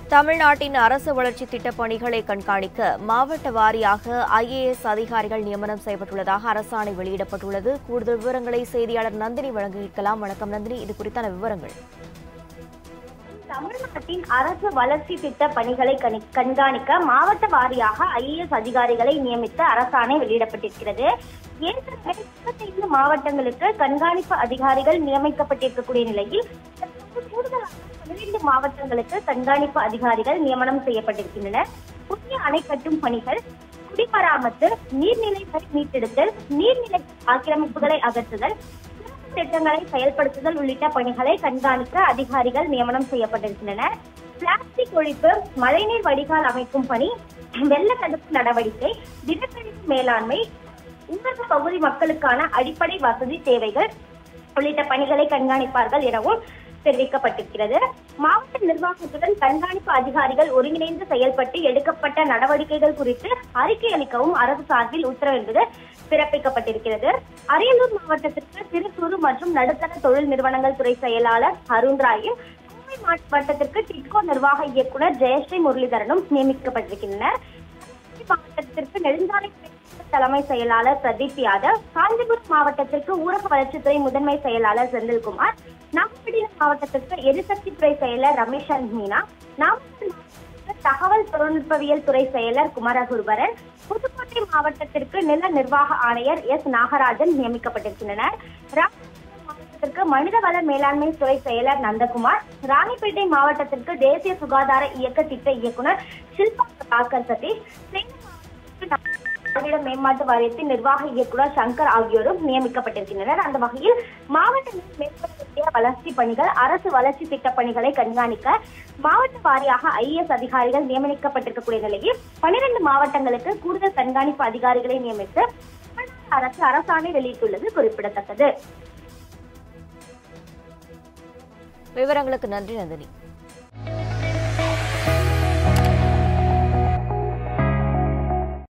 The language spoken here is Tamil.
தமிழ்நாட்டின் அரசு வளர்ச்சி திட்டப் பணிகளை கண்காணிக்க மாவட்ட வாரியாக ஐஏஎஸ் அதிகாரிகள் நியமனம் செய்யப்பட்டுள்ளதாக அரசாணை வெளியிடப்பட்டுள்ளது கூடுதல் விவரங்களை செய்தியாளர் நந்தினி வழங்க கேட்கலாம் வணக்கம் நந்தினி இது குறித்தான விவரங்கள் தமிழ்நாட்டின் அரசு வளர்ச்சி திட்ட பணிகளை கணி- கண்காணிக்க மாவட்ட வாரியாக ஐஏஎஸ் அதிகாரிகளை நியமித்து அரசாணை வெளியிடப்பட்டிருக்கிறது ஏற்கனவே முப்பத்தைந்து மாவட்டங்களுக்கு கண்காணிப்பு அதிகாரிகள் நியமிக்கப்பட்டிருக்கக்கூடிய நிலையில் தற்போது கூடுதலாக பன்னிரண்டு மாவட்டங்களுக்கு கண்காணிப்பு அதிகாரிகள் நியமனம் செய்யப்பட்டிருக்கின்றனர் புதிய அணை கட்டும் பணிகள் குடிமராமத்து நீர்நிலைகளை மீட்டெடுத்தல் நீர்நிலை ஆக்கிரமிப்புகளை அகற்றுதல் சிறப்பு திட்டங்களை செயல்படுத்துதல் உள்ளிட்ட பணிகளை கண்காணிக்க அதிகாரிகள் நியமனம் செய்யப்பட்டிருக்கின்றனர் பிளாஸ்டிக் ஒழிப்பு மழைநீர் வடிகால் அமைக்கும் பணி வெள்ள தடுப்பு நடவடிக்கை தினக்கழிவு மேலாண்மை ஊரக பகுதி மக்களுக்கான அடிப்படை வசதி தேவைகள் உள்ளிட்ட பணிகளை கண்காணிப்பார்கள் எனவும் தெரிவிக்கப்பட்டிருக்கிறது மாவட்ட நிர்வாகத்துடன் கண்காணிப்பு அதிகாரிகள் ஒருங்கிணைந்து செயல்பட்டு எடுக்கப்பட்ட நடவடிக்கைகள் குறித்து அறிக்கை அளிக்கவும் அரசு சார்பில் உத்தரவு என்பது பிறப்பிக்கப்பட்டிருக்கிறது அரியலூர் மாவட்டத்திற்கு சிறு குறு மற்றும் நடுத்தர தொழில் நிறுவனங்கள் துறை செயலாளர் அருண் ராயும் கோவை மாவட்டத்திற்கு டிட்கோ நிர்வாக இயக்குனர் ஜெயஸ்ரீ முரளிதரனும் நியமிக்கப்பட்டிருக்கின்றனர் திருச்சி மாவட்டத்திற்கு நெடுஞ்சாலை தலைமை செயலாளர் பிரதீப் யாதவ் காஞ்சிபுரம் மாவட்டத்திற்கு ஊரக வளர்ச்சித்துறை முதன்மை செயலாளர் செந்தில்குமார் நாகப்பட்டினம் மாவட்டத்திற்கு எரிசக்தி துறை செயலர் ரமேஷ் மீனா நாமக்கல் மாவட்டத்திற்கு தகவல் தொழில்நுட்பவியல் துறை செயலர் குமரகுருபரன் புதுக்கோட்டை மாவட்டத்திற்கு நில நிர்வாக ஆணையர் எஸ் நாகராஜன் நியமிக்கப்பட்டிருக்கின்றனர் ராமநாதபுரம் மாவட்டத்திற்கு மனிதவள மேலாண்மை துறை செயலர் நந்தகுமார் ராணிப்பேட்டை மாவட்டத்திற்கு தேசிய சுகாதார இயக்க திட்ட இயக்குனர் ஷில்பா பாஸ்கர் சதீஷ் சேலம் மாவட்டத்திற்கு திராவிட மேம்பாட்டு வாரியத்தின் நிர்வாக இயக்குனர் சங்கர் ஆகியோரும் நியமிக்கப்பட்டிருக்கின்றனர் அந்த வகையில் மாவட்டங்களில் மேற்கொள்ளக்கூடிய வளர்ச்சி பணிகள் அரசு வளர்ச்சி திட்ட பணிகளை கண்காணிக்க மாவட்ட வாரியாக ஐஏஎஸ் அதிகாரிகள் நியமிக்கப்பட்டிருக்கக்கூடிய நிலையில் பனிரெண்டு மாவட்டங்களுக்கு கூடுதல் கண்காணிப்பு அதிகாரிகளை நியமித்து தமிழ்நாடு அரசு அரசாணை வெளியிட்டுள்ளது குறிப்பிடத்தக்கது விவரங்களுக்கு நன்றி நந்தினி